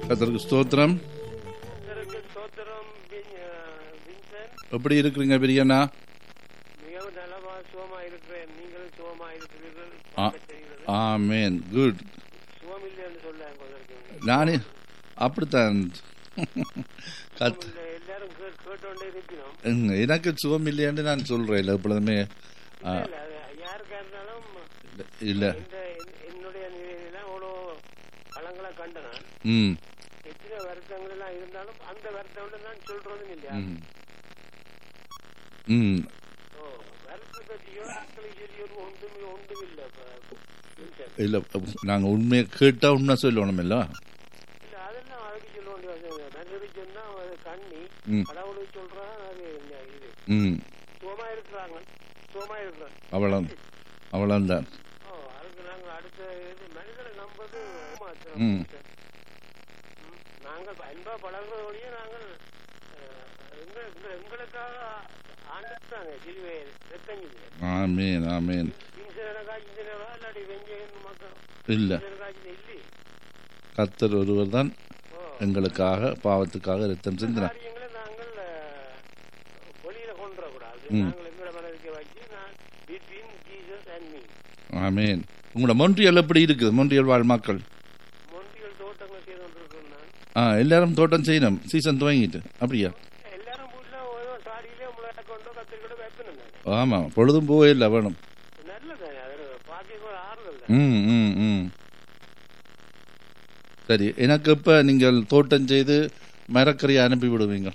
கத்தருக்கு ஸ்தோத்திரம் கர்த்தருக்கு ஸ்தோத்திரம் வின்- அஹ், வின்சென்ட் எப்படி இருக்கிறீங்க பெரியண்ணா மிகவும் நலமா சுகமா இருக்கிறேன் நீங்களும் சுகமா இருக்கிறீர்கள் ஆ. செய்கிறது. ஆமேன் குட் சுகம் இல்லை என்று சொல்ல கொண்டிருக்கேன் நானே அப்படித்தான் கத் இந்த எல்லாரும் கே- கேட்டோண்டே இருக்கிறோம் ம், எனக்கு சுகம் இல்லையான்னு நான் சொல்றேன் இல்லை எப்பொழுதுமே ஆ, இல்ல, அது யாருக்கா இருந்தாலும் இல்ல இந்த என்- என்னுடைய நிலையிலாம் அவ்வளோ பழங்களை கண்ட நான் ம் எத்தனை வருத்தங்கள் எல்லாம் இருந்தாலும் அந்த வருத்தம் நான் சொல்றதும் இல்லையா ம். ம் ஓ வருத்தத்தை பற்றியோ ஆட்களை சொல்லியோ ஒன்றுமே ஒன்றும் இல்லை வின்சென்ட் இல்ல நாங்க உண்மையை கேட்டா உண்மை சொல்லணும் இல்ல இல்ல அதெல்லாம் அதுக்கு சொல்ல வேண்டிய அவசியம் இல்லை. நல்லது சொன்னா அது கண்ணி ம். கடவுளுக்கு சொல்றான் அது என்ன இது ம் சுகமா இருக்கிறாங்க சுகமா இருக்கிறாங்க அவ்வளோ அவ்வளோதான் ஓ அதுக்கு நாங்க அடுத்த இது மனிதனை நம்பது ஏமாற்றம். ம். ம். நாங்கள் அன்பா பழகிறதோடய நாங்கள் அஹ், எங்க- எங்க- எங்களுக்காக ஆண்டுட்டாங்க சிலுவை ரத்தஞ்சிலுவை ஆமேன் ஆமேன் இன்சூரன் காய்ச்சி இல்லாட்டி வெஞ்சயன் மக்கள் இல்ல இன்சூரன் காய்ச்சி இல்லை கத்தர் ஒருவர் தான் ஓ எங்களுக்காக பாவத்துக்காக ரத்தம் சிந்தினார் காரியங்களை நாங்கள் அஹ், வெளியில கொண்டு வரக்கூடாது ம். நாங்கள் எங்களோட மனதுக்கு வச்சு நான் between Jesus and me amen உங்களோட மொன்றியல் எப்படி இருக்குது மொன்றியல் வாழ் மக்கள் மொண்டிகள் தோட்டங்கள் செய்து கொண்டிருக்கோம் நான் ஆ எல்லாரும் தோட்டம் செய்யணும் சீசன் துவங்கிட்டு அப்படியா எல்லாரும் வீட்டுல ஒரு சாடியிலே முளைய கொண்டு கத்திரிக்கொண்டு வைப்பணும் நான் ஆமா பொழுதும் போவே இல்லை வேணும் நல்லது அது பாக்கிக்கு ஒரு ஆறுதல் ம் ம் ம் சரி எனக்கு இப்ப நீங்கள் தோட்டம் செய்து மரக்கறியை அனுப்பி விடுவீங்க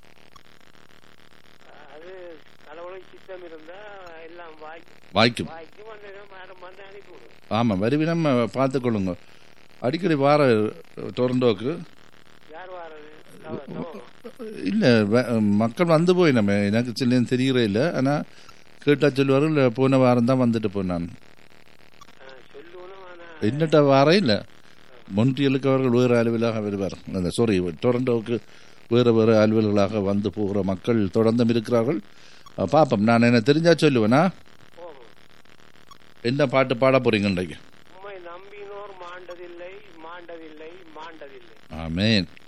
அது கடவுளுக்கு சித்தம் இருந்தா எல்லாம் வாய்க்கு வாய்க்கும் வாய்க்கு வந்து மேடம் வந்து அனுப்பி விடும் ஆமாம் வருவினம் பார்த்துக்கொள்ளுங்க அடிக்கடி வார டொரண்டோக்கு யார் வாரது தவ- தவம். இல்லை மக்கள் வந்து போய் நம்ம எனக்கு சில்லேன்னு தெரியறே இல்லை ஆனால் கேட்டால் சொல்லுவார்கள் இல்லை போன வாரம் தான் வந்துட்டு போனான் ஆ, சொல்லணும் ஆனா என்னட்ட வாரம் இல்லை மொன்றியலுக்கு அவர்கள் வேறு அலுவலாக வருவார் அந்த சாரி டொரண்டோவுக்கு வேறு வேறு அலுவல்களாக வந்து போகிற மக்கள் தொடர்ந்தும் இருக்கிறார்கள் அஹ், பார்ப்போம் நான் என்ன தெரிஞ்சா சொல்லுவேனா போகும் என்ன பாட்டு பாட போறீங்க இன்றைக்கு உம்மை நம்பினோர் மாண்டதில்லை மாண்டதில்லை மாண்டதில்லை ஆமேன்